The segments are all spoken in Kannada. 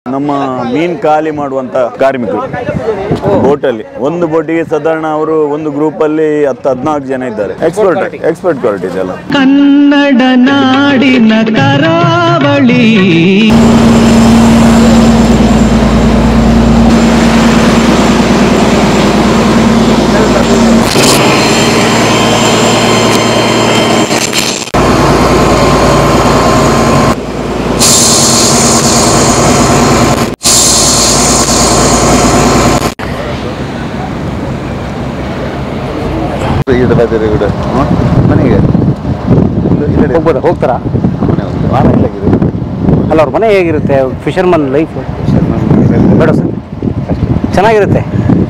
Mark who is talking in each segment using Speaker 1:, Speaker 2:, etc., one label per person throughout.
Speaker 1: ನಮ್ಮ ಮೀನ್ ಖಾಲಿ ಮಾಡುವಂತ ಕಾರ್ಮಿಕರು ಬೋಟಲ್ಲಿ ಒಂದು ಬೋಟಿಗೆ ಸಾಧಾರಣ ಅವರು ಒಂದು ಗ್ರೂಪ್ ಅಲ್ಲಿ ಹತ್ತು ಹದಿನಾಲ್ಕು ಜನ ಇದ್ದಾರೆ ಎಕ್ಸ್ಪರ್ಟ್ ಎಕ್ಸ್ಪರ್ಟ್ ಕ್ವಾಲಿಟಿ ಇದೆಲ್ಲ
Speaker 2: ಕನ್ನಡ ನಾಡಿನ ಕರಾವಳಿ
Speaker 1: ಮನೆಗೆ
Speaker 3: ಹೋಗ್ಬೋದಾ ಹೋಗ್ತಾರಾ ಅಲ್ಲ ಅವ್ರ ಮನೆ ಹೇಗಿರುತ್ತೆ ಫಿಶರ್ಮನ್ ಲೈಫ್ ಬೇಡ ಸರ್ ಚೆನ್ನಾಗಿರುತ್ತೆ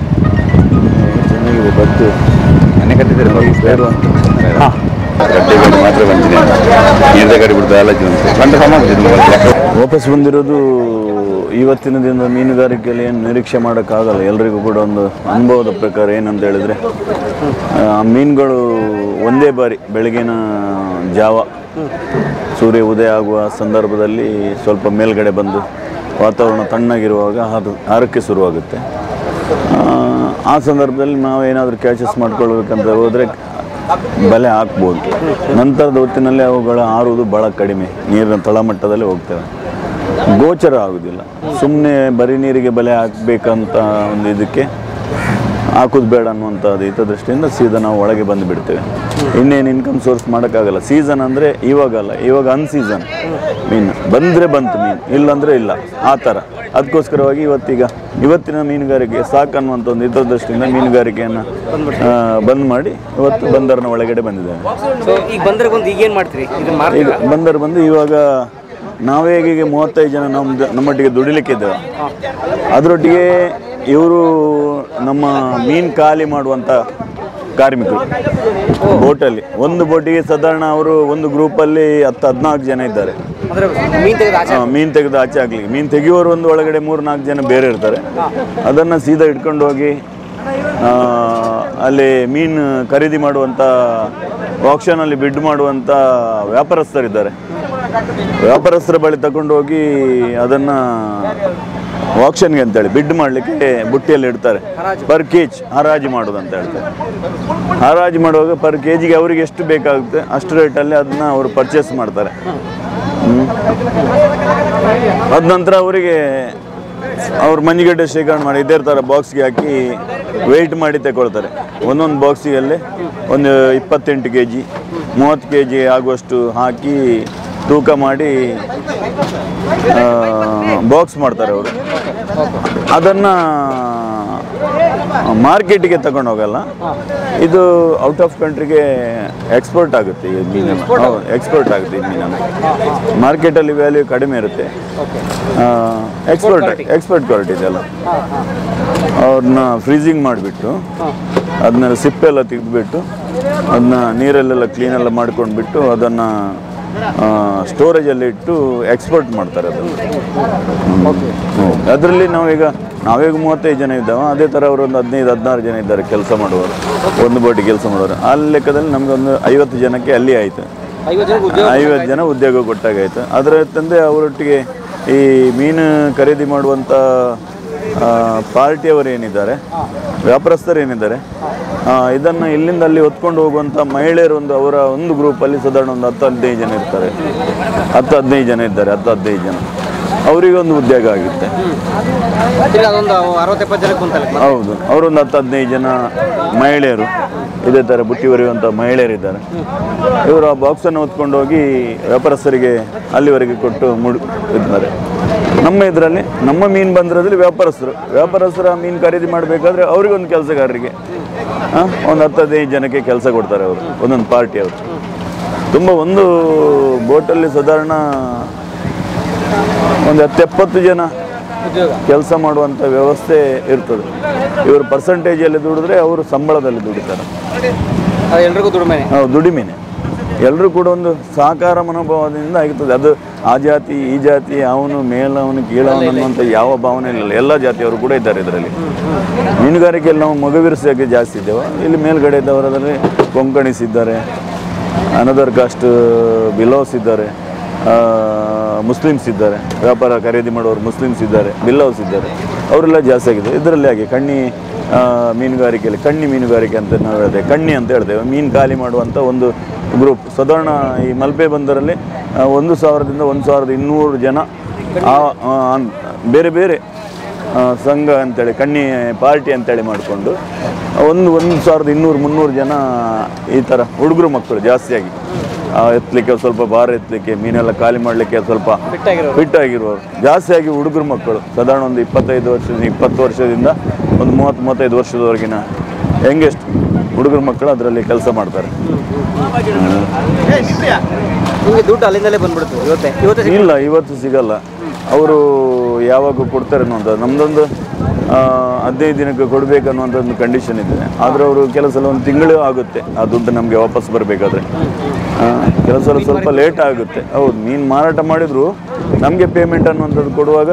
Speaker 1: ಚೆನ್ನಾಗಿದೆ ಬತ್ತು ಮನೆ ಕಟ್ಟಿದ್ದಾರೆ ಬೇಡ
Speaker 3: ಹಾಂ
Speaker 1: ಗಡ್ಡೆ ಗಾಡಿ ಮಾತ್ರ ಬಂದಿದೆ ನೀರ್ದ ಗಾಡಿ ಬಿಡ್ತಾ ಎಲ್ಲ ಗಂಟೆ ಸಮಾನ ವಾಪಸ್ ಬಂದಿರೋದು ಇವತ್ತಿನ ದಿನದ ಮೀನುಗಾರಿಕೆಯಲ್ಲಿ ಏನು ನಿರೀಕ್ಷೆ ಮಾಡೋಕ್ಕಾಗಲ್ಲ ಎಲ್ರಿಗೂ ಕೂಡ ಒಂದು ಅನುಭವದ ಪ್ರಕಾರ ಏನಂತ ಹೇಳಿದ್ರೆ ಆ, ಮೀನುಗಳು ಒಂದೇ ಬಾರಿ ಬೆಳಗಿನ ಜಾವ ಸೂರ್ಯ ಉದಯ ಆಗುವ ಸಂದರ್ಭದಲ್ಲಿ ಸ್ವಲ್ಪ ಮೇಲ್ಗಡೆ ಬಂದು ವಾತಾವರಣ ತಣ್ಣಗಿರುವಾಗ ಅದು ಹಾರಕ್ಕೆ ಶುರುವಾಗುತ್ತೆ ಆ, ಆ ಸಂದರ್ಭದಲ್ಲಿ ನಾವು ಏನಾದರೂ ಕ್ಯಾಚಸ್ ಮಾಡ್ಕೊಳ್ಬೇಕಂತ ಹೋದರೆ ಬಲೆ ಹಾಕ್ಬೋದು ನಂತರದ ಹೊತ್ತಿನಲ್ಲಿ ಅವುಗಳ ಆರುವುದು ಭಾಳ ಕಡಿಮೆ ನೀರಿನ ತಳಮಟ್ಟದಲ್ಲಿ ಹೋಗ್ತವೆ ಗೋಚರ ಆಗುವುದಿಲ್ಲ ಸುಮ್ಮನೆ ಬರೀ ನೀರಿಗೆ ಬಲೆ ಹಾಕಬೇಕಂತ ಒಂದು ಇದಕ್ಕೆ ಹಾಕೋದು ಬೇಡ ಅನ್ನುವಂಥದ್ದು ಹಿತದೃಷ್ಟಿಯಿಂದ ಸೀದಾ ನಾವು ಒಳಗೆ ಬಂದು ಬಿಡ್ತೇವೆ ಇನ್ನೇನು ಇನ್ಕಮ್ ಸೋರ್ಸ್ ಮಾಡೋಕ್ಕಾಗಲ್ಲ ಸೀಸನ್ ಅಂದರೆ ಇವಾಗಲ್ಲ ಇವಾಗ ಅನ್ಸೀಸನ್ ಮೀನು ಬಂದರೆ ಬಂತು ಮೀನು ಇಲ್ಲಾಂದರೆ ಇಲ್ಲ ಆ ಥರ ಅದಕ್ಕೋಸ್ಕರವಾಗಿ ಇವತ್ತೀಗ ಇವತ್ತಿನ ಮೀನುಗಾರಿಕೆ ಸಾಕನ್ನುವಂಥ ಒಂದು ಹಿತದೃಷ್ಟಿಯಿಂದ ಮೀನುಗಾರಿಕೆಯನ್ನು ಆ, ಬಂದ್ ಮಾಡಿ ಇವತ್ತು ಬಂದರಿನ ಒಳಗಡೆ ಬಂದಿದ್ದೇವೆ
Speaker 3: ಸೊ ಈಗ ಬಂದರೆ ಬಂದು ಈಗೇನು ಮಾಡ್ತೀರಿ ಇದನ್ನ
Speaker 1: ಈಗ
Speaker 3: ಮಾಡ್ತೀರಾ
Speaker 1: ಬಂದರು ಬಂದು ಇವಾಗ ನಾವೇ ಈಗ ಮೂವತ್ತೈದು ಜನ ನಮ್ಮ ನಮ್ಮೊಟ್ಟಿಗೆ ದುಡಿಲಿಕ್ಕೆ ಇದ್ದೇವೆ ಅದರೊಟ್ಟಿಗೆ ಇವರು ನಮ್ಮ ಮೀನು ಖಾಲಿ ಮಾಡುವಂಥ ಕಾರ್ಮಿಕರು ಬೋಟಲ್ಲಿ ಒಂದು ಬೋಟಿಗೆ ಸಾಧಾರಣ ಅವರು ಒಂದು ಗ್ರೂಪಲ್ಲಿ ಹತ್ತು ಹದಿನಾಲ್ಕು ಜನ ಇದ್ದಾರೆ
Speaker 3: ಅಂದರೆ ಮೀನು ತೆಗೆದು ಆಚೆ
Speaker 1: ಆ, ಮೀನು ತೆಗೆದು ಆಚೆ ಹಾಕ್ಲಿಕ್ಕೆ ಮೀನು ತೆಗೆಯುವವರು ಒಂದು ಒಳಗಡೆ ಮೂರು ನಾಲ್ಕು ಜನ ಬೇರೆ ಇರ್ತಾರೆ ಅದನ್ನು ಸೀದಾ ಇಟ್ಕೊಂಡು ಹೋಗಿ ಆ, ಅಲ್ಲಿ ಮೀನು ಖರೀದಿ ಮಾಡುವಂಥ ಆಕ್ಷನಲ್ಲಿ ಬಿಡ್ ಮಾಡುವಂಥ ವ್ಯಾಪಾರಸ್ಥರಿದ್ದಾರೆ ವ್ಯಾಪಾರಸ್ಥರ ಬಳಿ ತಗೊಂಡು ಹೋಗಿ ಅದನ್ನು ಆಕ್ಷನ್ಗೆ ಅಂತೇಳಿ ಬಿಡ್ ಮಾಡಲಿಕ್ಕೆ ಬುಟ್ಟಿಯಲ್ಲಿ ಇಡ್ತಾರೆ ಪರ್ ಕೇಜ್ ಹರಾಜು ಮಾಡೋದು ಅಂತ ಹೇಳ್ತಾರೆ ಹರಾಜು ಮಾಡುವಾಗ ಪರ್ ಕೆ ಜಿಗೆ ಅವರಿಗೆ ಎಷ್ಟು ಬೇಕಾಗುತ್ತೆ ಅಷ್ಟು ರೇಟಲ್ಲಿ ಅದನ್ನ ಅವರು ಪರ್ಚೇಸ್ ಮಾಡ್ತಾರೆ ಹ್ಮ್. ಅದ ನಂತರ ಅವರಿಗೆ ಅವ್ರ ಮಂಜಿಗಡ್ಡೆ ಶೇಖರಣೆ ಮಾಡಿ ಇದೇ ಥರ ಬಾಕ್ಸ್ಗೆ ಹಾಕಿ ವೆಯ್ಟ್ ಮಾಡಿ ತಗೊಳ್ತಾರೆ ಒಂದೊಂದು ಬಾಕ್ಸಿಗಲ್ಲಿ ಒಂದು ಇಪ್ಪತ್ತೆಂಟು ಕೆ ಜಿ ಮೂವತ್ತು ಕೆ ಜಿ ಆಗುವಷ್ಟು ಹಾಕಿ ತೂಕ ಮಾಡಿ ಬಾಕ್ಸ್ ಮಾಡ್ತಾರೆ ಅವರು ಅದನ್ನು ಮಾರ್ಕೆಟಿಗೆ ತಗೊಂಡು ಹೋಗಲ್ಲ ಇದು ಔಟ್ ಆಫ್ ಕಂಟ್ರಿಗೆ ಎಕ್ಸ್ಪೋರ್ಟ್ ಆಗುತ್ತೆ ಈ ಮೀನನ್ನು ಹೌದು ಎಕ್ಸ್ಪೋರ್ಟ್ ಆಗುತ್ತೆ ಈ ಮೀನನ್ನು ಮಾರ್ಕೆಟಲ್ಲಿ ವ್ಯಾಲ್ಯೂ ಕಡಿಮೆ ಇರುತ್ತೆ ಎಕ್ಸ್ಪೋರ್ಟ್ ಎಕ್ಸ್ಪೋರ್ಟ್ ಕ್ವಾಲಿಟಿ ಇದೆಲ್ಲ ಅವ್ರನ್ನ ಫ್ರೀಸಿಂಗ್ ಮಾಡಿಬಿಟ್ಟು ಅದನ್ನೆಲ್ಲ ಸಿಪ್ಪೆಲ್ಲ ತೆಗೆದುಬಿಟ್ಟು ಅದನ್ನ ನೀರಲ್ಲೆಲ್ಲ ಕ್ಲೀನೆಲ್ಲ ಮಾಡ್ಕೊಂಡ್ಬಿಟ್ಟು ಅದನ್ನು ಸ್ಟೋರೇಜಲ್ಲಿ ಇಟ್ಟು ಎಕ್ಸ್ಪೋರ್ಟ್ ಮಾಡ್ತಾರೆ ಅದನ್ನು ಅದರಲ್ಲಿ ನಾವೀಗ ನಾವೀಗ ಮೂವತ್ತೈದು ಜನ ಇದ್ದಾವೆ ಅದೇ ಥರ ಅವರು ಒಂದು ಹದಿನೈದು ಹದಿನಾರು ಜನ ಇದ್ದಾರೆ ಕೆಲಸ ಮಾಡುವವರು ಒಂದು ಬೋಟಿ ಕೆಲಸ ಮಾಡೋರು ಆ ಲೆಕ್ಕದಲ್ಲಿ ನಮ್ಗೆ ಒಂದು ಐವತ್ತು ಜನಕ್ಕೆ ಅಲ್ಲಿ ಆಯಿತು
Speaker 3: ಐವತ್ತು ಜನಕ್ಕೆ ಉದ್ಯೋಗ
Speaker 1: ಐವತ್ತು ಜನ ಉದ್ಯೋಗ ಕೊಟ್ಟಾಗಾಯ್ತು ಅದರ ತಂದೆ ಅವರೊಟ್ಟಿಗೆ ಈ ಮೀನು ಖರೀದಿ ಮಾಡುವಂಥ ಪಾರ್ಟಿಯವರು ಏನಿದ್ದಾರೆ ವ್ಯಾಪಾರಸ್ಥರು ಏನಿದ್ದಾರೆ ಆ, ಇದನ್ನು ಇಲ್ಲಿಂದ ಅಲ್ಲಿ ಹೊತ್ಕೊಂಡು ಹೋಗುವಂಥ ಮಹಿಳೆಯರು ಒಂದು ಅವರ ಒಂದು ಗ್ರೂಪಲ್ಲಿ ಸಾಧಾರಣ ಒಂದು ಹತ್ತು ಹದಿನೈದು ಜನ ಇರ್ತಾರೆ ಹತ್ತು ಹದಿನೈದು ಜನ ಇದ್ದಾರೆ ಹತ್ತು ಹದಿನೈದು ಜನ ಅವರಿಗೆ ಒಂದು ಉದ್ಯೋಗ ಆಗುತ್ತೆ
Speaker 3: ಇಲ್ಲ ಅದೊಂದು ಅರವತ್ತೆಪ್ಪತ್ತು ಜನಕ್ಕೆ ಕುಂತಲ್ಲ
Speaker 1: ಹೌದು ಅವರೊಂದು ಹತ್ತು ಹದಿನೈದು ಜನ ಮಹಿಳೆಯರು ಇದೇ ಥರ ಬುಟ್ಟಿ ಒರೆಯುವಂಥ ಮಹಿಳೆಯರಿದ್ದಾರೆ ಇವರು ಆ ಬಾಕ್ಸನ್ನು ಹೊತ್ಕೊಂಡು ಹೋಗಿ ವ್ಯಾಪಾರಸ್ಥರಿಗೆ ಅಲ್ಲಿವರೆಗೆ ಕೊಟ್ಟು ಮುಡು ಇದ್ದಾರೆ ನಮ್ಮ ಇದರಲ್ಲಿ ನಮ್ಮ ಮೀನು ಬಂದಿರೋದ್ರಲ್ಲಿ ವ್ಯಾಪಾರಸ್ಥರು ವ್ಯಾಪಾರಸ್ಥರ ಮೀನು ಖರೀದಿ ಮಾಡಬೇಕಾದ್ರೆ ಅವರಿಗೊಂದು ಕೆಲಸಗಾರರಿಗೆ ಆ, ಒಂದು ಹತ್ತು ಹದಿನೈದು ಜನಕ್ಕೆ ಕೆಲಸ ಕೊಡ್ತಾರೆ ಅವರು ಒಂದೊಂದು ಪಾರ್ಟಿ ಅವರು ತುಂಬ ಒಂದು ಬೋಟಲ್ಲಿ ಸಾಧಾರಣ ಒಂದು ಹತ್ತೆಪ್ಪತ್ತು ಜನ
Speaker 3: ಉದ್ಯೋಗ
Speaker 1: ಕೆಲಸ ಮಾಡುವಂಥ ವ್ಯವಸ್ಥೆ ಇರ್ತದೆ ಇವರು ಪರ್ಸಂಟೇಜಲ್ಲಿ ದುಡಿದ್ರೆ ಅವರು ಸಂಬಳದಲ್ಲಿ ದುಡಿತಾರೆ
Speaker 3: ಅದು ಎಲ್ರಿಗೂ ದುಡಿಮೆನೆ
Speaker 1: ನಾವು ದುಡಿಮೆನೆ ಎಲ್ಲರೂ ಕೂಡ ಒಂದು ಸಹಕಾರ ಮನೋಭಾವದಿಂದ ಆಗಿರ್ತದೆ ಅದು ಆ ಜಾತಿ ಈ ಜಾತಿ ಅವನು ಮೇಲವನು ಕೀಳವನು ಅನ್ನುವಂಥ ಯಾವ ಭಾವನೆ ಇಲ್ಲ ಎಲ್ಲ ಜಾತಿಯವರು ಕೂಡ ಇದ್ದಾರೆ ಇದರಲ್ಲಿ ಮೀನುಗಾರಿಕೆಯಲ್ಲಿ ನಾವು ಮಗುವಿರಿಸೋಕ್ಕೆ ಜಾಸ್ತಿ ಇದ್ದೇವೆ ಇಲ್ಲಿ ಮೇಲ್ಗಡೆ ಇದ್ದವರಲ್ಲಿ ಕೊಂಕಣಿಸ್ ಇದ್ದಾರೆ ಅನದರ್ ಕಾಸ್ಟ್ ಬಿಲೋಸ್ ಇದ್ದಾರೆ ಆ, ಮುಸ್ಲಿಮ್ಸ್ ಇದ್ದಾರೆ ವ್ಯಾಪಾರ ಖರೀದಿ ಮಾಡೋರು ಮುಸ್ಲಿಮ್ಸ್ ಇದ್ದಾರೆ ಬಿಲ್ ಹೌಸ್ ಇದ್ದಾರೆ ಅವರೆಲ್ಲ ಜಾಸ್ತಿ ಆಗಿದೆ ಇದರಲ್ಲಿ ಹಾಗೆ ಕಣ್ಣಿ ಆ, ಮೀನುಗಾರಿಕೆಯಲ್ಲಿ ಕಣ್ಣಿ ಮೀನುಗಾರಿಕೆ ಅಂತ ನಾವು ಹೇಳ್ತೇವೆ ಕಣ್ಣಿ ಅಂತ ಹೇಳ್ತೇವೆ ಮೀನು ಖಾಲಿ ಮಾಡುವಂಥ ಒಂದು ಗ್ರೂಪ್ ಸಾಧಾರಣ ಈ ಮಲ್ಪೆ ಬಂದರಲ್ಲಿ ಆ, ಒಂದು ಸಾವಿರದಿಂದ ಒಂದು ಸಾವಿರದ ಇನ್ನೂರು ಜನ ಆ ಆ, ಅನ್- ಬೇರೆ ಬೇರೆ ಆ, ಸಂಘ ಅಂತೇಳಿ ಕಣ್ಣಿ ಪಾರ್ಟಿ ಅಂತೇಳಿ ಮಾಡಿಕೊಂಡು ಒಂದು ಒಂದು ಸಾವಿರದ ಇನ್ನೂರು ಮುನ್ನೂರು ಜನ ಈ ಥರ ಹುಡುಗರು ಮಕ್ಕಳು ಜಾಸ್ತಿಯಾಗಿ ಆ, ಎತ್ತಲಿಕ್ಕೆ ಸ್ವಲ್ಪ ಭಾರ ಎತ್ತಲಿಕ್ಕೆ ಮೀನೆಲ್ಲ ಖಾಲಿ ಮಾಡಲಿಕ್ಕೆ ಸ್ವಲ್ಪ
Speaker 3: ಫಿಟ್ಟಾಗಿರೋರು.
Speaker 1: ಫಿಟ್ ಆಗಿರುವವರು ಜಾಸ್ತಿಯಾಗಿ ಹುಡುಗರು ಮಕ್ಕಳು ಸಾಧಾರಣ ಒಂದು ಇಪ್ಪತ್ತೈದು ವರ್ಷದಿಂದ ಇಪ್ಪತ್ತು ವರ್ಷದಿಂದ ಒಂದು ಮೂವತ್ತು ಮೂವತ್ತೈದು ವರ್ಷದವರೆಗಿನ ಯಂಗೆಸ್ಟ್ ಹುಡುಗರು ಮಕ್ಕಳು ಅದರಲ್ಲಿ ಕೆಲಸ ಮಾಡ್ತಾರೆ
Speaker 3: ನಿಮಗೆ ದುಡ್ಡು ಅಲ್ಲಿಂದಲೇ ಬಂದ್ಬಿಡ್ತು ಇವತ್ತೇ ಇವತ್ತೇ ಸಿಗ್-
Speaker 1: ಇಲ್ಲ ಇವತ್ತು ಸಿಗಲ್ಲ ಅವರು ಯಾವಾಗ ಕೊಡ್ತಾರೆ ಅನ್ನುವಂಥ ನಮ್ಮದೊಂದು ಹದಿನೈದು ದಿನಕ್ಕೆ ಕೊಡಬೇಕನ್ನುವಂಥ ಒಂದು ಕಂಡೀಷನ್ ಇದೆ ಆದರೆ ಅವರು ಕೆಲವು ಸಲ ಒಂದು ತಿಂಗಳು ಆಗುತ್ತೆ ಆ ದುಡ್ಡು ನಮಗೆ ವಾಪಸ್ ಬರಬೇಕಾದ್ರೆ ಕೆಲವು ಸಲ ಸ್ವಲ್ಪ ಲೇಟ್ ಆಗುತ್ತೆ ಹೌದು ಮೀನು ಮಾರಾಟ ಮಾಡಿದ್ರು ನಮಗೆ ಪೇಮೆಂಟ್ ಅನ್ನುವಂಥದ್ದು ಕೊಡುವಾಗ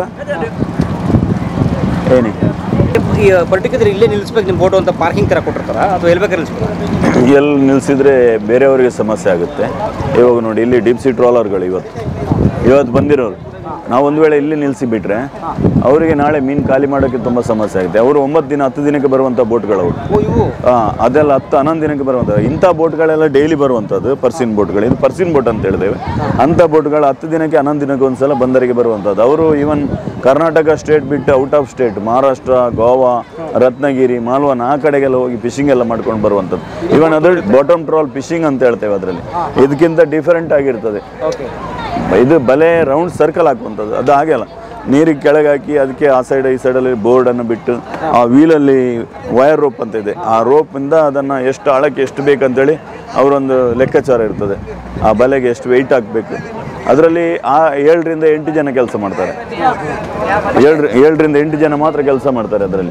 Speaker 1: ಏನಿ
Speaker 3: ಈ ಪರ್ಟಿಕ್ಯುಲರ್ ಇಲ್ಲೇ ನಿಲ್ಲಿಸ್ಬೇಕು ನಿಮ್ಮ ಫೋಟೋ ಅಂತ ಪಾರ್ಕಿಂಗ್ ಥರ ಕೊಟ್ಟಿರ್ತಾರ ಅಥವಾ ಎಲ್ಲಿ ಬೇಕಾದ್ರೆ ನಿಲ್ಲಿಸ್ಬೇಕು
Speaker 1: ಎಲ್ಲಿ ನಿಲ್ಲಿಸಿದ್ರೆ ಬೇರೆಯವರಿಗೆ ಸಮಸ್ಯೆ ಆಗುತ್ತೆ ಇವಾಗ ನೋಡಿ ಇಲ್ಲಿ ಡೀಪ್ ಸಿ ಟ್ರಾಲರ್ಗಳು ಇವತ್ತು ಇವತ್ತು ಬಂದಿರೋರು ನಾವು ಒಂದು ವೇಳೆ ಇಲ್ಲಿ ನಿಲ್ಲಿಸಿ ಬಿಟ್ರೆ ಅವರಿಗೆ ನಾಳೆ ಮೀನು ಖಾಲಿ ಮಾಡೋಕ್ಕೆ ತುಂಬ ಸಮಸ್ಯೆ ಆಗುತ್ತೆ ಅವರು ಒಂಬತ್ತು ದಿನ ಹತ್ತು ದಿನಕ್ಕೆ ಬರುವಂಥ ಬೋಟ್ಗಳು ಅವರು
Speaker 3: ಓ ಇವು
Speaker 1: ಹಾಂ ಅದೆಲ್ಲ ಹತ್ತು ಹನ್ನೊಂದು ದಿನಕ್ಕೆ ಬರುವಂಥದ್ದು ಇಂಥ ಬೋಟ್ಗಳೆಲ್ಲ ಡೈಲಿ ಬರುವಂಥದ್ದು ಪರ್ಸಿನ್ ಬೋಟ್ಗಳು ಇದು ಪರ್ಸಿನ್ ಬೋಟ್ ಅಂತ ಹೇಳಿದ್ದೇವೆ ಅಂಥ ಬೋಟ್ಗಳು ಹತ್ತು ದಿನಕ್ಕೆ ಹನ್ನೊಂದು ದಿನಕ್ಕೆ ಒಂದು ಸಲ ಬಂದರಿಗೆ ಬರುವಂಥದ್ದು ಅವರು ಈವನ್ ಕರ್ನಾಟಕ ಸ್ಟೇಟ್ ಬಿಟ್ಟು out of state Maharashtra Goa Ratnagiri Malvan ಆ ಕಡೆಗೆಲ್ಲ ಹೋಗಿ ಫಿಶಿಂಗ್ ಎಲ್ಲ ಮಾಡ್ಕೊಂಡು ಬರುವಂಥದ್ದು ಈವನ್ ಅದು ಬಾಟಮ್ ಟ್ರಾಲ್ ಫಿಶಿಂಗ್ ಅಂತ ಹೇಳ್ತೇವೆ ಅದರಲ್ಲಿ ಇದಕ್ಕಿಂತ ಡಿಫರೆಂಟ್ ಆಗಿರ್ತದೆ
Speaker 3: ಓಕೆ
Speaker 1: ಇದು ಬಲೆ ರೌಂಡ್ ಸರ್ಕಲ್ ಹಾಕುವಂಥದ್ದು ಅದು ಹಾಗೆ ಅಲ್ಲ ನೀರಿಗೆ ಕೆಳಗೆ ಹಾಕಿ ಅದಕ್ಕೆ ಆ ಸೈಡ್ ಈ ಸೈಡಲ್ಲಿ ಬೋರ್ಡನ್ನು ಬಿಟ್ಟು ಆ ವೀಲಲ್ಲಿ ವಯರ್ ರೋಪ್ ಅಂತ ಇದೆ ಆ ರೋಪಿಂದ ಅದನ್ನು ಎಷ್ಟು ಆಳಕ್ಕೆ ಎಷ್ಟು ಬೇಕಂತೇಳಿ ಅವರೊಂದು ಲೆಕ್ಕಾಚಾರ ಇರ್ತದೆ ಆ ಬಲೆಗೆ ಎಷ್ಟು ವೆಯ್ಟ್ ಹಾಕಬೇಕು ಅದರಲ್ಲಿ ಆ ಏಳರಿಂದ ಎಂಟು ಜನ ಕೆಲಸ ಮಾಡ್ತಾರೆ ಏಳ್ರ ಏಳರಿಂದ ಎಂಟು ಜನ ಮಾತ್ರ ಕೆಲಸ ಮಾಡ್ತಾರೆ ಅದರಲ್ಲಿ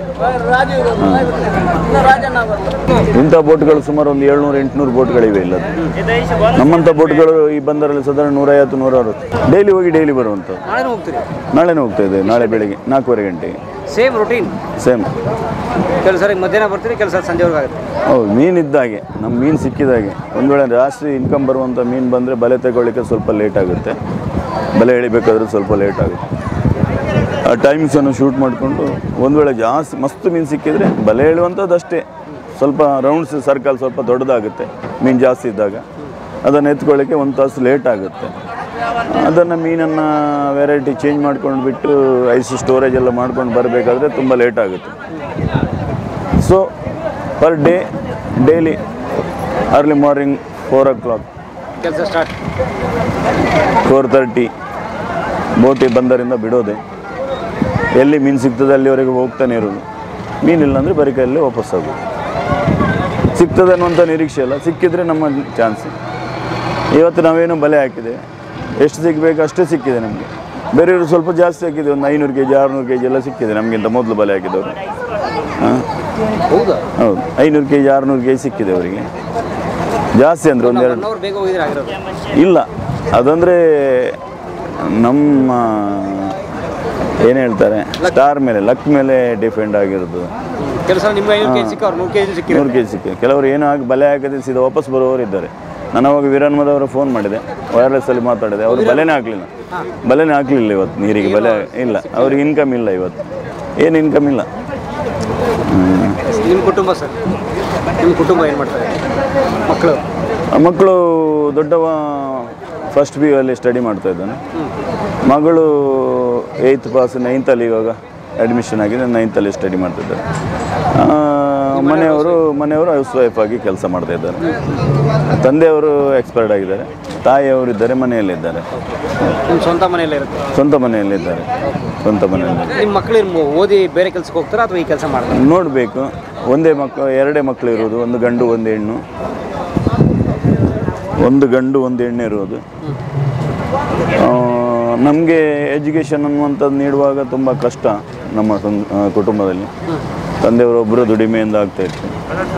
Speaker 1: ಇಂಥ ಬೋಟ್ಗಳು ಸುಮಾರು ಒಂದು ಏಳ್ನೂರು ಎಂಟುನೂರು ಬೋಟ್ಗಳಿವೆ ಇಲ್ಲ ನಮ್ಮಂಥ ಬೋಟ್ಗಳು ಈ ಬಂದರಲ್ಲಿ ಸಾಧಾರಣ ನೂರೈವತ್ತು ನೂರ ಅರವತ್ತು ಡೈಲಿ ಹೋಗಿ ಡೈಲಿ ಬರುವಂಥದ್ದು
Speaker 3: ನಾಳೆ ಹೋಗ್ತೀರಿ
Speaker 1: ನಾಳೆನೇ ಹೋಗ್ತಾ ಇದೆ ನಾಳೆ ಬೆಳಿಗ್ಗೆ ನಾಲ್ಕೂವರೆ ಗಂಟೆಗೆ
Speaker 3: ಸೇಮ್ ರೊಟೀನ್
Speaker 1: ಸೇಮ್
Speaker 3: ಕೆಲಸ ಮಧ್ಯಾಹ್ನ ಬರ್ತೀರಿ ಕೆಲಸ ಸಂಜೆವರೆಗೆ ಆಗುತ್ತೆ
Speaker 1: ಹೌದು ಮೀನು ಇದ್ದಾಗೆ ನಮ್ಮ ಮೀನು ಸಿಕ್ಕಿದಾಗೆ ಒಂದು ವೇಳೆ ಜಾಸ್ತಿ ಇನ್ಕಮ್ ಬರುವಂಥ ಮೀನು ಬಂದರೆ ಬಲೆ ತಗೊಳ್ಳಿಕ್ಕೆ ಸ್ವಲ್ಪ ಲೇಟ್ ಆಗುತ್ತೆ ಬಲೆ ಎಳಿಬೇಕಾದ್ರೆ ಸ್ವಲ್ಪ ಲೇಟ್ ಆಗುತ್ತೆ ಆ ಟೈಮಿಂಗ್ಸನ್ನು ಶೂಟ್ ಮಾಡಿಕೊಂಡು ಒಂದು ವೇಳೆ ಜಾಸ್ತಿ ಮಸ್ತ್ ಮೀನು ಸಿಕ್ಕಿದರೆ ಬಲೆ ಎಳೆಯುವಂಥದ್ದು ಅಷ್ಟೇ ಸ್ವಲ್ಪ ರೌಂಡ್ಸ್ ಸರ್ಕಲ್ ಸ್ವಲ್ಪ ದೊಡ್ಡದಾಗುತ್ತೆ ಮೀನು ಜಾಸ್ತಿ ಇದ್ದಾಗ ಅದನ್ನು ಎತ್ಕೊಳ್ಳಿಕ್ಕೆ ಒಂದು ತಾಸು ಲೇಟ್ ಆಗುತ್ತೆ ಅದನ್ನು ಮೀನನ್ನು ವೆರೈಟಿ ಚೇಂಜ್ ಮಾಡ್ಕೊಂಡು ಬಿಟ್ಟು ಐಸ್ ಸ್ಟೋರೇಜ್ ಎಲ್ಲ ಮಾಡ್ಕೊಂಡು ಬರಬೇಕಾದ್ರೆ ತುಂಬ ಲೇಟ್ ಆಗುತ್ತೆ so per day daily early morning four o'clock
Speaker 3: ಕೆಲಸ ಸ್ಟಾರ್ಟ್
Speaker 1: ಫೋರ್ ತರ್ಟಿ ಬೋಟಿ ಬಂದರಿಂದ ಬಿಡೋದೆ ಎಲ್ಲಿ ಮೀನು ಸಿಗ್ತದೆ ಅಲ್ಲಿವರೆಗೆ ಹೋಗ್ತಾನೆ ಇರೋದು ಮೀನಿಲ್ಲ ಅಂದರೆ ಬರೀ ಕೈಯಲ್ಲಿ ವಾಪಸ್ ಆಗೋದು ಸಿಗ್ತದೆ ಅನ್ನುವಂಥ ನಿರೀಕ್ಷೆ ಇಲ್ಲ ಸಿಕ್ಕಿದ್ರೆ ನಮ್ಮ ಚಾನ್ಸ್ ಇವತ್ತು ನಾವೇನು ಬಲೆ ಹಾಕಿದೆ ಎಷ್ಟು ಸಿಗಬೇಕು ಅಷ್ಟೇ ಸಿಕ್ಕಿದೆ ನಮಗೆ ಬೇರೆಯವರು ಸ್ವಲ್ಪ ಜಾಸ್ತಿ ಹಾಕಿದೆ ಒಂದು ಐನೂರು ಕೆ ಜಿ ಆರುನೂರು ಕೆ ಜಿ ಎಲ್ಲ ಸಿಕ್ಕಿದೆ ನಮಗಿಂತ ಮೊದಲು ಬಲೆ ಹಾಕಿದವರು ಹಾಂ
Speaker 3: ಹೌದಾ
Speaker 1: ಹೌದು ಐನೂರು ಕೆ ಜಿ ಆರುನೂರು ಕೆ ಜಿ ಸಿಕ್ಕಿದೆ ಅವರಿಗೆ ಜಾಸ್ತಿ ಅಂದರೆ ಒಂದೆರಡು
Speaker 3: ಒನ್ ಅವರ್ ಬೇಗ ಹೋಗಿದ್ರೆ ಆಗಿರೋದು
Speaker 1: ಇಲ್ಲ ಅದಂದರೆ ನಮ್ಮ ಏನು ಹೇಳ್ತಾರೆ ಸ್ಟಾರ್ ಮೇಲೆ ಲಕ್ ಮೇಲೆ ಡಿಪೆಂಡ್ ಆಗಿರೋದು
Speaker 3: ಕೆಲಸ ನಿಮ್ಮ ಐನೂರು ಕೆ ಜಿ ಸಿಕ್ಕ ಅವ್ರು ನೂರು ಕೆ ಜಿ ಸಿಕ್ಕಿರೋ
Speaker 1: ನೂರು ಕೆ ಜಿ ಸಿಕ್ಕಿದೆ ಕೆಲವರು ಏನು ಆಗಿ ಬಲೆ ಹಾಕದೆ ಸೀದಾ ವಾಪಸ್ ಬರುವವರು ಇದ್ದಾರೆ ನಾನು ಅವಾಗ ವೀರನ್ಮದವರ ಫೋನ್ ಮಾಡಿದೆ ವೈರ್ಲೆಸ್ಸಲ್ಲಿ ಮಾತಾಡಿದೆ ಅವರು ಬಲೆನೇ ಹಾಕಲಿಲ್ಲ ಬಲೆನೇ ಹಾಕಲಿಲ್ಲ ಇವತ್ತು ನೀರಿಗೆ ಬಲೆ ಇಲ್ಲ ಅವ್ರಿಗೆ ಇನ್ಕಮ್ ಇಲ್ಲ ಇವತ್ತು ಏನು ಇನ್ಕಮ್ ಇಲ್ಲ ಹ್ಮ್.
Speaker 3: ನಿಮ್ಮ ಕುಟುಂಬ ಸರ್ ನಿಮ್ಮ ಕುಟುಂಬ ಏನು ಮಾಡ್ತಾರೆ ಮಕ್ಕಳು
Speaker 1: ಆ ಮಕ್ಕಳು ದೊಡ್ಡವ ಫಸ್ಟ್ ಪಿ ಯು ಅಲ್ಲಿ ಸ್ಟಡಿ ಮಾಡ್ತಾ ಇದ್ದಾನೆ ಮಗಳು ಏಯ್ತ್ ಪಾಸ್ ನೈನ್ತಲ್ಲಿ ಇವಾಗ ಅಡ್ಮಿಷನ್ ಆಗಿದೆ ನೈನ್ತಲ್ಲಿ ಸ್ಟಡಿ ಮಾಡ್ತಿದ್ದಾರೆ ಆ, ಮನೆಯವರು ಮನೆಯವರು ಹೌಸ್ ವೈಫ್ ಆಗಿ ಕೆಲಸ ಮಾಡ್ತಾ ಇದ್ದಾರೆ ತಂದೆಯವರು ಎಕ್ಸ್ಪೈರ್ಡ್ ಆಗಿದ್ದಾರೆ ತಾಯಿಯವರು ಇದ್ದಾರೆ ಮನೆಯಲ್ಲಿದ್ದಾರೆ
Speaker 3: ನಿಮ್ಮ ಸ್ವಂತ ಮನೆಯಲ್ಲೇ ಇರುತ್ತೆ
Speaker 1: ಸ್ವಂತ ಮನೆಯಲ್ಲಿದ್ದಾರೆ ಸ್ವಂತ ಮನೆಯಲ್ಲಿ
Speaker 3: ನಿಮ್ಮ ಮಕ್ಕಳು ಇನ್ನು ಓದಿ ಬೇರೆ ಕೆಲಸಕ್ಕೆ ಹೋಗ್ತಾರಾ ಅಥವಾ ಈ ಕೆಲಸ ಮಾಡ್ತಾರೆ
Speaker 1: ನೋಡಬೇಕು ಒಂದೇ ಮಕ್ಕಳು ಎರಡೇ ಮಕ್ಕಳು ಇರೋದು ಒಂದು ಗಂಡು ಒಂದು ಹೆಣ್ಣು ಒಂದು ಗಂಡು ಒಂದು ಹೆಣ್ಣು ಇರೋದು ನಮಗೆ ಎಜುಕೇಷನ್ ಅನ್ನುವಂಥದ್ದು ನೀಡುವಾಗ ತುಂಬ ಕಷ್ಟ ನಮ್ಮ ಸಂ- ಆ, ಕುಟುಂಬದಲ್ಲಿ ತಂದೆಯವರೊಬ್ಬರು ದುಡಿಮೆಯಿಂದ ಆಗ್ತಾ ಇತ್ತು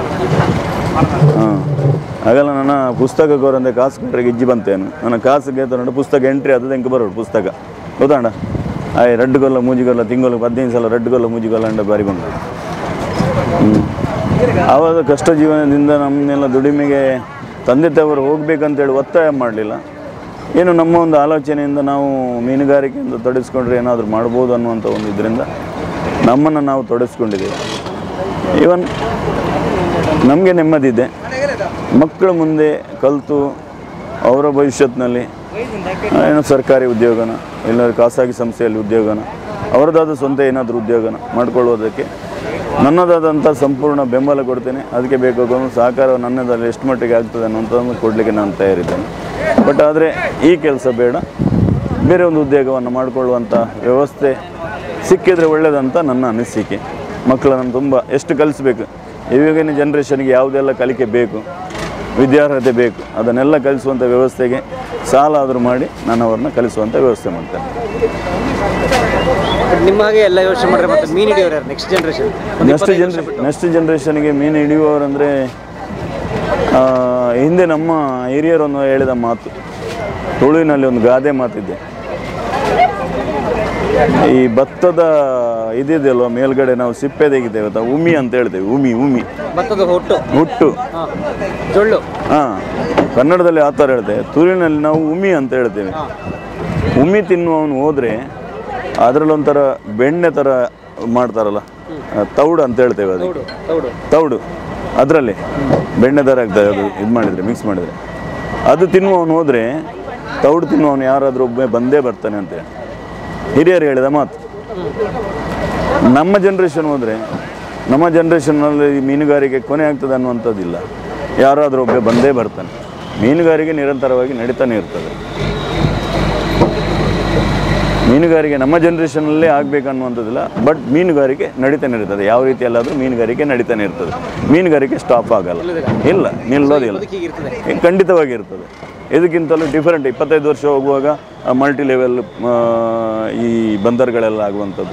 Speaker 1: ಹಾಂ ಆಗಲ್ಲ ನನ್ನ ಪುಸ್ತಕ ಕೋರಂದೆ ಕಾಸು ಕೊಟ್ಟರೆ ಗಿಜ್ಜಿ ಬಂತೇನು ನನ್ನ ಕಾಸಿಗೆ ತಗೊಂಡು ಪುಸ್ತಕ ಎಂಟ್ರಿ ಆದದ್ದು ಹೆಂಗೆ ಬರೋದು ಪುಸ್ತಕ ಗೊತ್ತಾಂಡ ಆಯ್ ರೆಡ್ ಗೊಲ್ಲ ಮೂಜಿಗೊಲ್ಲ ತಿಂಗಳು ಹದಿನೈದು ಸಲ ರೆಡ್ ಗೊಲ್ಲ ಮೂಜಿಗೊಲ್ಲ ಅಂಡ ಬಾರಿ ಬಂದು ಹ್ಮ್. ಆವಾಗ ಕಷ್ಟ ಜೀವನದಿಂದ ನಮ್ಮನ್ನೆಲ್ಲ ದುಡಿಮೆಗೆ ತಂದೆ ತಾಯಿಯವರು ಹೋಗ್ಬೇಕಂತೇಳಿ ಒತ್ತಾಯ ಮಾಡಲಿಲ್ಲ ಏನು ನಮ್ಮ ಒಂದು ಆಲೋಚನೆಯಿಂದ ನಾವು ಮೀನುಗಾರಿಕೆಯಿಂದ ತೊಡಗಿಸ್ಕೊಂಡ್ರೆ ಏನಾದರೂ ಮಾಡ್ಬೋದು ಅನ್ನುವಂಥ ಒಂದು ಇದರಿಂದ ನಮ್ಮನ್ನು ನಾವು ತೊಡಗಿಸ್ಕೊಂಡಿದ್ದೀವಿ ಈವನ್ ನಮಗೆ ನೆಮ್ಮದಿದೆ ಮಕ್ಕಳು ಮುಂದೆ ಕಲಿತು ಅವರ ಭವಿಷ್ಯತ್ನಲ್ಲಿ ಏನೋ ಸರ್ಕಾರಿ ಉದ್ಯೋಗನ ಇಲ್ಲ ಖಾಸಗಿ ಸಂಸ್ಥೆಯಲ್ಲಿ ಉದ್ಯೋಗನ ಅವರದಾದ ಸ್ವಂತ ಏನಾದರೂ ಉದ್ಯೋಗನ ಮಾಡ್ಕೊಳ್ಳೋದಕ್ಕೆ ನನ್ನದಾದಂಥ ಸಂಪೂರ್ಣ ಬೆಂಬಲ ಕೊಡ್ತೇನೆ ಅದಕ್ಕೆ ಬೇಕಾಗುವ ಸಹಕಾರ ನನ್ನದಲ್ಲಿ ಎಷ್ಟು ಮಟ್ಟಿಗೆ ಆಗ್ತದೆ ಅನ್ನೋಂಥದ್ದನ್ನು ಕೊಡಲಿಕ್ಕೆ ನಾನು ತಯಾರಿದ್ದೇನೆ ಬಟ್ ಆದರೆ ಈ ಕೆಲಸ ಬೇಡ ಬೇರೆ ಒಂದು ಉದ್ಯೋಗವನ್ನು ಮಾಡಿಕೊಳ್ಳುವಂಥ ವ್ಯವಸ್ಥೆ ಸಿಕ್ಕಿದರೆ ಒಳ್ಳೆಯದಂತ ನನ್ನ ಅನಿಸಿಕೆ ಮಕ್ಕಳನ್ನು ತುಂಬ ಎಷ್ಟು ಕಲಿಸ್ಬೇಕು ಇವಾಗಿನ ಜನ್ರೇಷನ್ಗೆ ಯಾವುದೆಲ್ಲ ಕಲಿಕೆ ಬೇಕು ವಿದ್ಯಾರ್ಹತೆ ಬೇಕು ಅದನ್ನೆಲ್ಲ ಕಲಿಸುವಂಥ ವ್ಯವಸ್ಥೆಗೆ ಸಾಲ ಆದರೂ ಮಾಡಿ ನಾನು ಅವ್ರನ್ನ ಕಲಿಸುವಂಥ ವ್ಯವಸ್ಥೆ ಮಾಡ್ತೇನೆ
Speaker 3: ನಿಮ್ಮ ಹಾಗೆ ಎಲ್ಲ ಯೋಚನೆ ಮಾಡಿದ್ರೆ ಮತ್ತೆ ಮೀನು ಹಿಡಿಯೋರು ಯಾರು next generation
Speaker 1: next generation next ಜನ್ರೇಷನ್ಗೆ ಮೀನು ಹಿಡಿಯುವವರಂದರೆ ಹಿಂದೆ ನಮ್ಮ ಹಿರಿಯರೊಂದು ಹೇಳಿದ ಮಾತು ತುಳುವಿನಲ್ಲಿ ಒಂದು ಗಾದೆ ಮಾತಿದೆ ಈ ಭತ್ತದ ಇದಿದೆಯಲ್ವ ಮೇಲ್ಗಡೆ ನಾವು ಸಿಪ್ಪೆ ತೆಗಿತೇವೆ ಗೊತ್ತಾ ಉಮಿ ಅಂತ ಹೇಳ್ತೇವೆ ಉಮಿ ಉಮಿ
Speaker 3: ಭತ್ತದ ಹೊಟ್ಟು
Speaker 1: ಹುಟ್ಟು
Speaker 3: ಹಾಂ ಜೊಳ್ಳು
Speaker 1: ಹಾಂ ಕನ್ನಡದಲ್ಲಿ ಆ ಥರ ಹೇಳ್ತೇವೆ ತುಳುವಿನಲ್ಲಿ ನಾವು ಉಮಿ ಅಂತ ಹೇಳ್ತೇವೆ ಉಮಿ ತಿನ್ನುವವನು ಹೋದರೆ ಅದರಲ್ಲೊಂಥರ ಬೆಣ್ಣೆ ಥರ ಮಾಡ್ತಾರಲ್ಲ ಆ, ತೌಡು ಅಂತ ಹೇಳ್ತೇವೆ ಅದಕ್ಕೆ
Speaker 3: ತೌಡು
Speaker 1: ತೌಡು ಅದರಲ್ಲಿ ಬೆಣ್ಣೆ ಥರ ಆಗ್ತದೆ ಅದು ಇದು ಮಾಡಿದರೆ ಮಿಕ್ಸ್ ಮಾಡಿದರೆ ಅದು ತಿನ್ನುವವನು ಹೋದರೆ ತೌಡು ತಿನ್ನುವವನು ಯಾರಾದರೂ ಒಬ್ಬ ಬಂದೇ ಬರ್ತಾನೆ ಅಂತೇಳಿ ಹಿರಿಯರು ಹೇಳಿದ ಮಾತು ನಮ್ಮ ಜನ್ರೇಷನ್ ಹೋದರೆ ನಮ್ಮ ಜನ್ರೇಷನ್ನಲ್ಲಿ ಈ ಮೀನುಗಾರಿಕೆ ಕೊನೆ ಆಗ್ತದೆ ಅನ್ನುವಂಥದ್ದಿಲ್ಲ ಯಾರಾದರೂ ಒಬ್ಬ ಬಂದೇ ಬರ್ತಾನೆ ಮೀನುಗಾರಿಕೆ ನಿರಂತರವಾಗಿ ನಡೀತಾನೆ ಇರ್ತದೆ ಮೀನುಗಾರಿಕೆ ನಮ್ಮ ಜನ್ರೇಷನಲ್ಲೇ ಆಗಬೇಕನ್ನುವಂಥದ್ದಿಲ್ಲ ಬಟ್ ಮೀನುಗಾರಿಕೆ ನಡೀತಾನೆ ಇರ್ತದೆ ಯಾವ ರೀತಿಯಲ್ಲಾದರೂ ಮೀನುಗಾರಿಕೆ ನಡೀತಾನೆ ಇರ್ತದೆ ಮೀನುಗಾರಿಕೆ ಸ್ಟಾಪ್ ಆಗಲ್ಲ ಇಲ್ಲ ನಿಲ್ಲೋದಿಲ್ಲ
Speaker 3: ಹೀಗಿರ್ತದೆ
Speaker 1: ಏ, ಖಂಡಿತವಾಗಿ ಇರ್ತದೆ ಇದಕ್ಕಿಂತಲೂ ಡಿಫರೆಂಟ್ ಇಪ್ಪತ್ತೈದು ವರ್ಷ ಹೋಗುವಾಗ ಮಲ್ಟಿ ಲೆವೆಲ್ ಈ ಬಂದರ್ಗಳೆಲ್ಲ ಆಗುವಂಥದ್ದು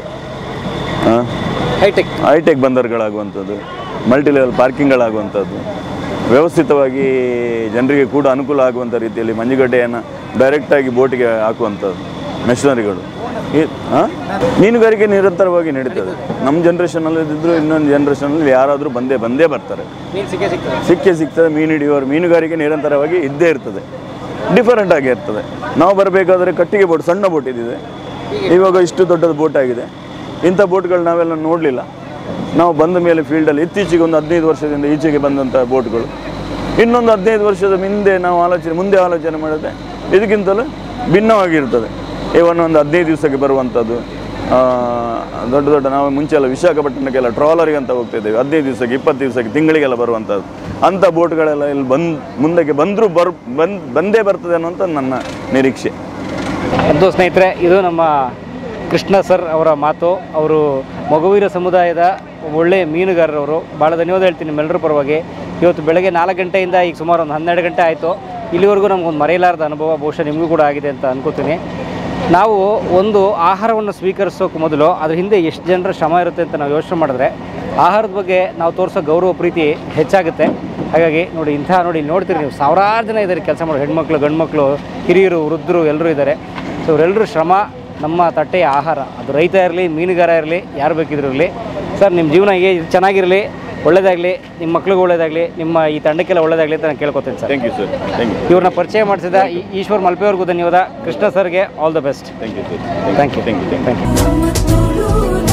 Speaker 3: ಹೈಟೆಕ್
Speaker 1: ಹೈಟೆಕ್ ಬಂದರ್ಗಳಾಗುವಂಥದ್ದು ಮಲ್ಟಿ ಲೆವೆಲ್ ಪಾರ್ಕಿಂಗ್ಗಳಾಗುವಂಥದ್ದು ವ್ಯವಸ್ಥಿತವಾಗಿ ಜನರಿಗೆ ಕೂಡ ಅನುಕೂಲ ಆಗುವಂಥ ರೀತಿಯಲ್ಲಿ ಮಂಜುಗಡ್ಡೆಯನ್ನು ಡೈರೆಕ್ಟಾಗಿ ಬೋಟಿಗೆ ಹಾಕುವಂಥದ್ದು ಮೆಷಿನರಿಗಳು ಈ ಆ? ಮೀನುಗಾರಿಕೆ ನಿರಂತರವಾಗಿ ನಡೀತದೆ ನಮ್ಮ ಜನ್ರೇಷನಲ್ಲಿ ಇದ್ದಿದ್ರು ಇನ್ನೊಂದು ಜನ್ರೇಷನಲ್ಲಿ ಯಾರಾದರೂ ಬಂದೇ ಬಂದೇ ಬರ್ತಾರೆ
Speaker 3: ಮೀನು ಸಿಕ್ಕೇ ಸಿಗ್ತದೆ
Speaker 1: ಸಿಕ್ಕೇ ಸಿಗ್ತದೆ ಮೀನು ಹಿಡಿಯೋರು ಮೀನುಗಾರಿಕೆ ನಿರಂತರವಾಗಿ ಇದ್ದೇ ಇರ್ತದೆ ಡಿಫರೆಂಟ್ ಆಗಿ ಇರ್ತದೆ ನಾವು ಬರಬೇಕಾದ್ರೆ ಕಟ್ಟಿಗೆ ಬೋಟ್ ಸಣ್ಣ ಬೋಟ್ ಇದ್ದಿದೆ ಇವಾಗ ಇಷ್ಟು ದೊಡ್ಡದ ಬೋಟ್ ಆಗಿದೆ ಇಂಥ ಬೋಟ್ಗಳು ನಾವೆಲ್ಲ ನೋಡಲಿಲ್ಲ ನಾವು ಬಂದ ಮೇಲೆ ಫೀಲ್ಡಲ್ಲಿ ಇತ್ತೀಚೆಗೆ ಒಂದು ಹದಿನೈದು ವರ್ಷದಿಂದ ಈಚೆಗೆ ಬಂದಂಥ ಬೋಟ್ಗಳು ಇನ್ನೊಂದು ಹದಿನೈದು ವರ್ಷದ ಹಿಂದೆ ನಾವು ಆಲೋಚನೆ ಮುಂದೆ ಆಲೋಚನೆ ಮಾಡಿದ್ರೆ ಇದಕ್ಕಿಂತಲೂ ಭಿನ್ನವಾಗಿರ್ತದೆ ಇವನ್ ಒಂದು ಹದಿನೈದು ದಿವಸಕ್ಕೆ ಬರುವಂಥದ್ದು ಆ, ದೊಡ್ಡ ದೊಡ್ಡ ನಾವು ಮುಂಚೆ ಎಲ್ಲ ವಿಶಾಖಪಟ್ಟಣಕ್ಕೆಲ್ಲ ಟ್ರಾಲರಿಗೆ ಅಂತ ಹೋಗ್ತಿದ್ದೇವೆ ಹದಿನೈದು ದಿವಸಕ್ಕೆ ಇಪ್ಪತ್ತು ದಿವಸಕ್ಕೆ ತಿಂಗಳಿಗೆಲ್ಲ ಬರುವಂಥದ್ದು ಅಂಥ ಬೋಟ್ಗಳೆಲ್ಲ ಇಲ್ಲಿ ಬಂದು ಮುಂದಕ್ಕೆ ಬಂದರೂ ಬರ್ ಬಂದ್ ಬಂದೇ ಬರ್ತದೆ ಅನ್ನುವಂಥ ನನ್ನ ನಿರೀಕ್ಷೆ
Speaker 3: ಅದು ಸ್ನೇಹಿತರೆ ಇದು ನಮ್ಮ ಕೃಷ್ಣ ಸರ್ ಅವರ ಮಾತು ಅವರು ಮಗುವೀರ ಸಮುದಾಯದ ಒಳ್ಳೆಯ ಮೀನುಗಾರರವರು ಭಾಳ ಧನ್ಯವಾದ ಹೇಳ್ತೀನಿ ನಿಮ್ಮೆಲ್ಲರ ಪರವಾಗಿ ಇವತ್ತು ಬೆಳಗ್ಗೆ ನಾಲ್ಕು ಗಂಟೆಯಿಂದ ಈಗ ಸುಮಾರು ಒಂದು ಹನ್ನೆರಡು ಗಂಟೆ ಆಯಿತು ಇಲ್ಲಿವರೆಗೂ ನಮಗೊಂದು ಮರೆಯಲಾರದ ಅನುಭವ ಬಹುಶಃ ನಿಮಗೂ ಕೂಡ ಆಗಿದೆ ಅಂತ ಅನ್ಕೋತೀನಿ ನಾವು ಒಂದು ಆಹಾರವನ್ನು ಸ್ವೀಕರಿಸೋಕೆ ಮೊದಲು ಅದ್ರ ಹಿಂದೆ ಎಷ್ಟು ಜನರ ಶ್ರಮ ಇರುತ್ತೆ ಅಂತ ನಾವು ಯೋಚನೆ ಮಾಡಿದ್ರೆ ಆಹಾರದ ಬಗ್ಗೆ ನಾವು ತೋರಿಸೋ ಗೌರವ ಪ್ರೀತಿ ಹೆಚ್ಚಾಗುತ್ತೆ ಹಾಗಾಗಿ ನೋಡಿ ಇಂಥ ನೋಡಿ ಇಲ್ಲಿ ನೋಡ್ತೀರಿ ನೀವು ಸಾವಿರಾರು ಜನ ಇದ್ದಾರೆ ಕೆಲಸ ಮಾಡೋ ಹೆಣ್ಮಕ್ಳು ಗಂಡು ಮಕ್ಕಳು ಹಿರಿಯರು ವೃದ್ಧರು ಎಲ್ಲರೂ ಇದ್ದಾರೆ ಸೊ ಇವರೆಲ್ಲರೂ ಶ್ರಮ ನಮ್ಮ ತಟ್ಟೆಯ ಆಹಾರ ಅದು ರೈತ ಇರಲಿ ಮೀನುಗಾರ ಇರಲಿ ಯಾರು ಬೇಕಿದ್ರು ಇರಲಿ ಸರ್ ನಿಮ್ಮ ಜೀವನ ಹೀಗೆ ಒಳ್ಳೆಯದಾಗಲಿ ಒಳ್ಳೇದಾಗಲಿ ನಿಮ್ಮ ಮಕ್ಳಿಗೆ ಒಳ್ಳೇದಾಗಲಿ ನಿಮ್ಮ ಈ ತಂಡಕ್ಕೆಲ್ಲ ಒಳ್ಳೇದಾಗಲಿ ಅಂತ ನಾನು ಕೇಳ್ಕೊತೀನಿ sir
Speaker 1: thank you sir thank you
Speaker 3: ಇವ್ರನ್ನ ಪರಿಚಯ ಮಾಡಿಸಿದ ಈ ಈಶ್ವರ್ ಮಲ್ಪೆಯವ್ರಿಗೂ ಧನ್ಯವಾದ ಕೃಷ್ಣ ಸರ್ಗೆ all the best
Speaker 1: thank you sir
Speaker 3: thank you
Speaker 1: thank you thank you
Speaker 3: thank you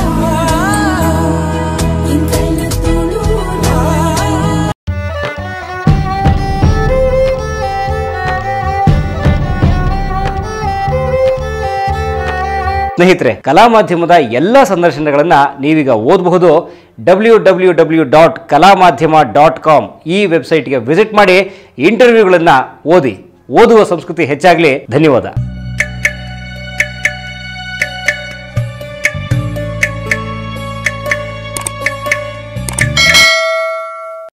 Speaker 3: ಸ್ನೇಹಿತರೆ ಕಲಾ ಮಾಧ್ಯಮದ ಎಲ್ಲ ಸಂದರ್ಶನಗಳನ್ನು ನೀವೀಗ ಓದಬಹುದು ಡಬ್ಲ್ಯೂ ಡಬ್ಲ್ಯೂ ಡಬ್ಲ್ಯೂ ಡಾಟ್ ಕಲಾ ಮಾಧ್ಯಮ ಡಾಟ್ ಕಾಮ್ ಈ ವೆಬ್ಸೈಟ್ಗೆ ವಿಸಿಟ್ ಮಾಡಿ ಇಂಟರ್ವ್ಯೂಗಳನ್ನು ಓದಿ ಓದುವ ಸಂಸ್ಕೃತಿ ಹೆಚ್ಚಾಗಲಿ ಧನ್ಯವಾದ